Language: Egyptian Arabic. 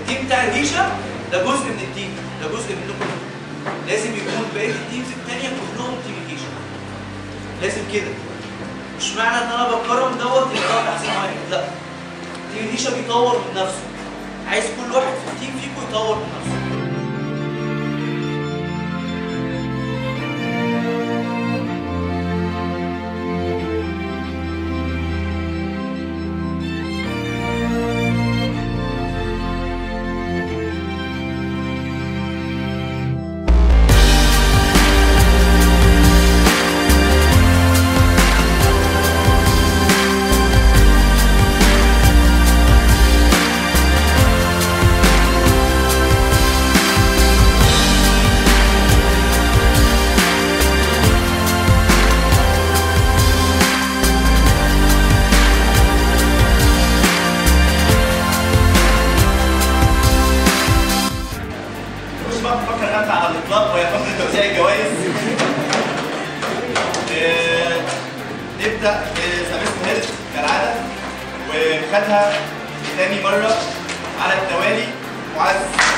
التيم بتاع الريشه ده جزء من التيم ده جزء منكم لازم يكون بقيه التيمز الثانيه كلهم تيم الريشه لازم كده مش معنى ان انا بكرم دوت يبقى احسن واحد لا تيم الريشه بيطور من نفسه عايز كل واحد في التيم فيكم يطور من نفسه مش بقى بفكر انت على الاطلاق وهي فقره توزيع الجوائز آه، نبدا بسمستر هيلث كالعاده وخدها تاني مره على التوالي وعلى